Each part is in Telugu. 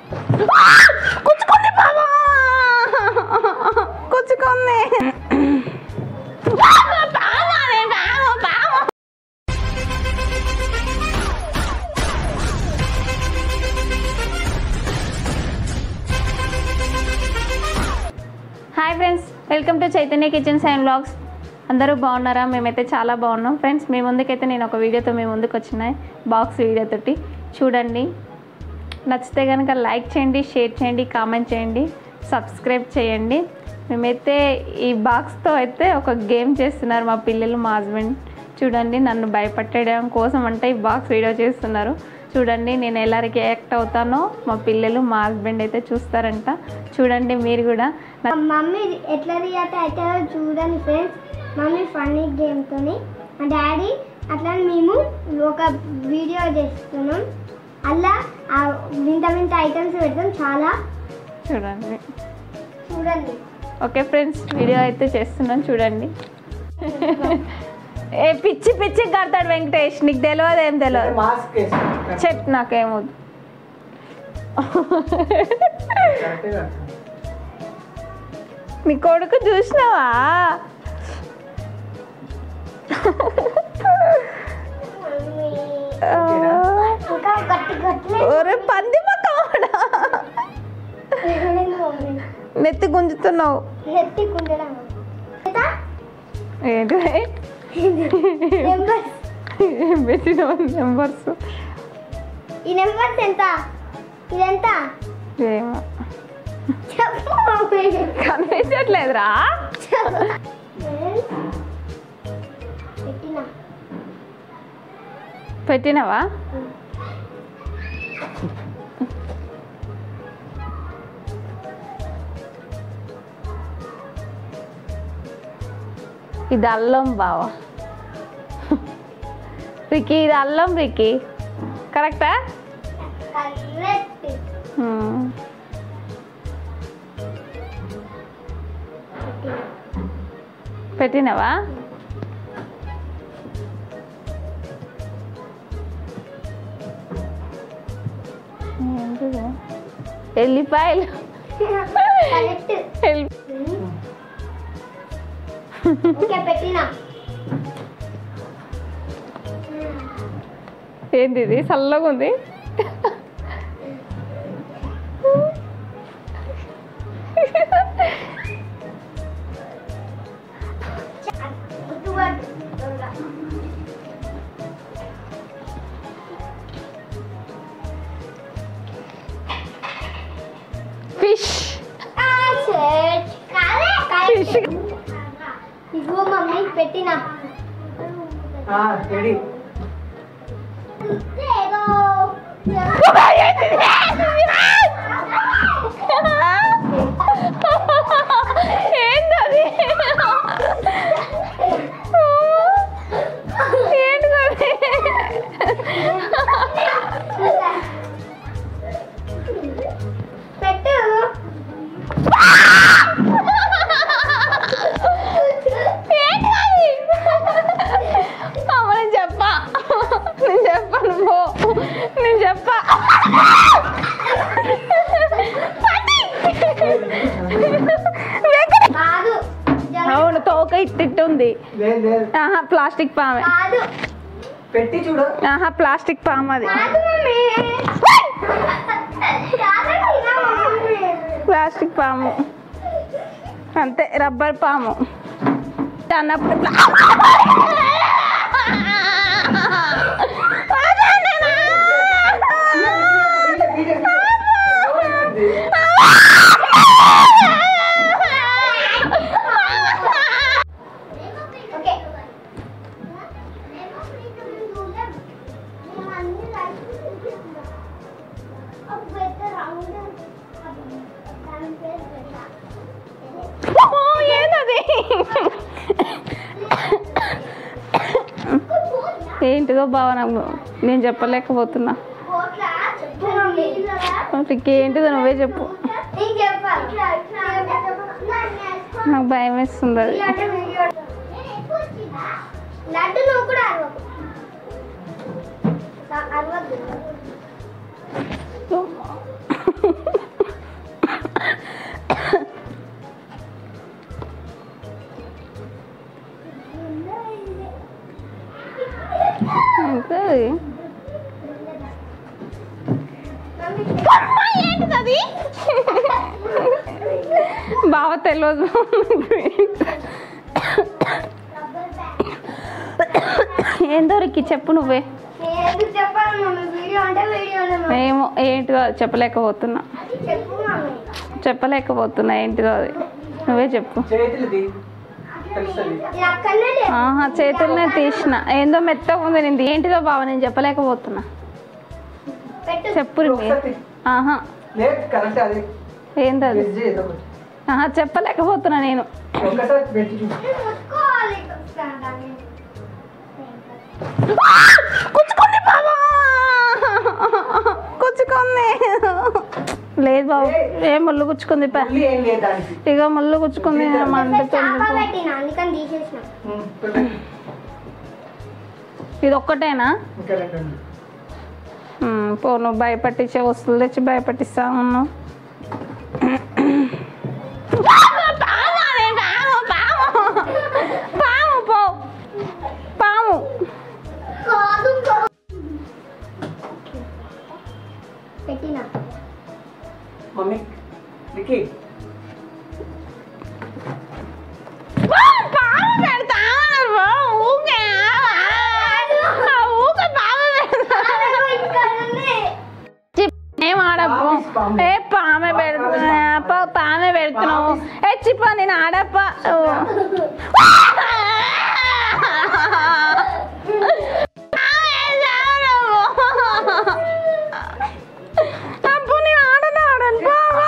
కుచ్చుకుంది బాబా కుచ్చుకుంది బాబా, బాబా, రే, బాబా, బాబా. Hi friends welcome to Chaitanya kitchens and blogs అందరూ బాగున్నారా మేమైతే చాలా బాగున్నాం ఫ్రెండ్స్ మీ ముందుకైతే నేను ఒక వీడియోతో మీ ముందుకు వచ్చినాయి బాక్స్ వీడియోతోటి చూడండి నచ్చితే కనుక లైక్ చేయండి షేర్ చేయండి కామెంట్ చేయండి సబ్స్క్రైబ్ చేయండి మేమైతే ఈ బాక్స్తో అయితే ఒక గేమ్ చేస్తున్నారు మా పిల్లలు మా హస్బెండ్ చూడండి నన్ను భయపెట్టడం కోసం అంటే ఈ బాక్స్ వీడియో చేస్తున్నారు చూడండి నేను ఎలా రియాక్ట్ అవుతానో మా పిల్లలు మా హస్బెండ్ అయితే చూస్తారంట చూడండి మీరు కూడా మా మమ్మీ ఎట్లా రియాక్ట్ అవుతారో చూడండి ఫ్రెండ్స్ మమ్మీ ఫన్నీ గేమ్తో మా డాడీ అట్లా మేము ఒక వీడియో చేస్తున్నాం అలా ఆ వింత వింత ఐటమ్స్ పెడతాం చాలా చూడండి చూడండి ఓకే ఫ్రెండ్స్ వీడియో అయితే చేస్తున్నాను చూడండి ఏ పిచ్చి పిచ్చి కడతాడు వెంకటేష్ నీకు తెలియదు ఏం తెలియదు మాస్క్ చెప్ నాకేమొద్దు నీ కొడుకు చూసినావా ఇంకా గట్టి గట్టి ఒరే పంది మక్కవాడా నెత్తి గుంజుతున్నావు ఎత్తి కుండడం ఏంటి నెంబర్స్ పెట్టిన నెంబర్స్ ఈ నెంబర్స్ ఎంత ఇదెంత ఏమో చెప్పు మమ్మీ కనిపించట్లేదురా పెట్టినా పెట్టినావా ఇది అల్లం బావ రికి ఇది అల్లం రికి కరెక్టా కరెక్ట్ హ్మ్. పెట్టినా పెట్టినావా ఏంటిది? ఎల్లిపాయలు కరెక్ట్ ఎల్లి- ఓకే పెట్టినా ఏంది ఇది చల్లగా ఉంది గుర్తుపట్టు ఫిష్ ఫిష్ ఇగో మమ్మీ పెట్టినా రెడీ ఏదో ఏంటది ఏంటిది పెట్టు అమ్మ నేను చెప్పా నేను చెప్పాను పో నేను చెప్పా కాదు అవును తోక ఇట్టిట్టు ఉంది లేదు లేదు ఆహా ప్లాస్టిక్ పామే కాదు పెట్టి చూడు ఆహా ప్లాస్టిక్ పాము అది కాదు మమ్మీ కాదు ఇలా మమ్మీ ప్లాస్టిక్ పాము అంతే రబ్బర్ పాము అన్నప్పుడు ప్లా- ఓకే ఓ, ఏందది ఏంటిదో బావ నాకు నేను చెప్పలేకపోతున్నా నీకు ఏంటిదో నువ్వే చెప్పు నాకు భయం వేస్తుంది అది లడ్డు నువ్వు కూడా అరవకు అరవద్దు అమ్మా, ఏంటిది బావ తెలియదు ఏం దొరికి చెప్పు నువ్వే నేను ఎందుకు చెప్పాలి మమ్మీ వీడియో అంటే వీడియోనే మమ్మీ. ఏమో ఏంటిదో చెప్పలేకపోతున్నా చెప్పు మమ్మీ చెప్పలేకపోతున్నా ఏంటిదో అది నువ్వే చెప్పు చేతులది తెలుస్తుంది ఇది అక్కడనే లేదు. ఆహా చేతులనే తీసిన ఏందో మెత్తగా ఉంది నేను ఏంటిదో బావ నేను చెప్పలేకపోతున్నా పెట్టు చెప్పు రిమి. ఆహా లేదు కరెక్ట్ అది ఏంది అది గెస్ చేయి ఏదో ఒకటి. ఆహా చెప్పలేకపోతున్నా నేను ఒక్కసారి పెట్టి చూడు నేను ముట్టుకోవాలి దాన్ని. కుచ్చుకుంది బాబా కుచ్చుకుంది లేదు బాబు ఏ ముళ్ళు గుచ్చుకుంది పా మళ్ళీ ఏం లేదు దానికి ఇక ముళ్ళు గుచ్చుకుంది చేప మండుతుంది పో. పెట్టిన అందుకని తీసేసిన ఉమ్, పెట్టు. ఇది ఒక్కటేనా ఇంకా రెండు ఉంది. ఉమ్, పో నువ్వు భయపట్టించే వస్తువులు తెచ్చి భయపట్టిస్తా ఉన్నావు పాము అదే, పాము, పాము. పాము, పో. పాము కాదు కాదు. పెట్టిన మమ్మీ లికి పో, పాము పెడతా ఉన్నారు, పో, ఊకే. ఆ, ఊకే పాము పెడతా. ఇక్కడ ఉంది. ఏం ఆడప్పు పాము, పాము. ఏ పామే పెడుతున్నా పా- పామే పెడుతున్నావు ఏ చిప్ప నేను ఆడప్ప ఓ. పామే చావడము. అప్పు నేను ఆడను ఆడను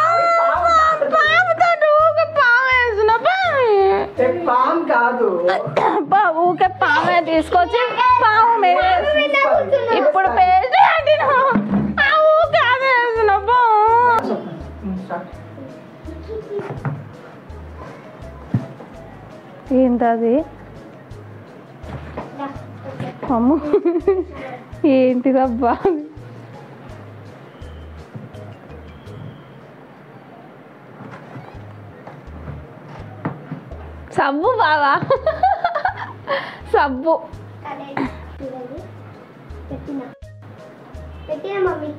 పాముతో ఊకే పాము వేసిన ఏ, పామ్ కాదు ఊకే పామే తీసుకొచ్చి పాము మీద వేసి- ఇప్పుడు పేస్ట్ కట్టిన ఆ ఊకే అదే వేసిన పాము ఉమ్, స్టార్ట్. ఏంటది దా, ఓకే. అమ్ము ఏంటిదబ్బా సబ్బు బావా సబ్బు అదే, చూడండి. పెట్టిన పెట్టిన మమ్మీ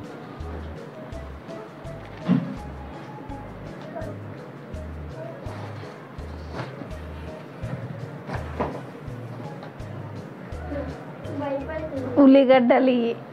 భయపడుతుంది ఉల్లిగడ్డలు ఇయ్యి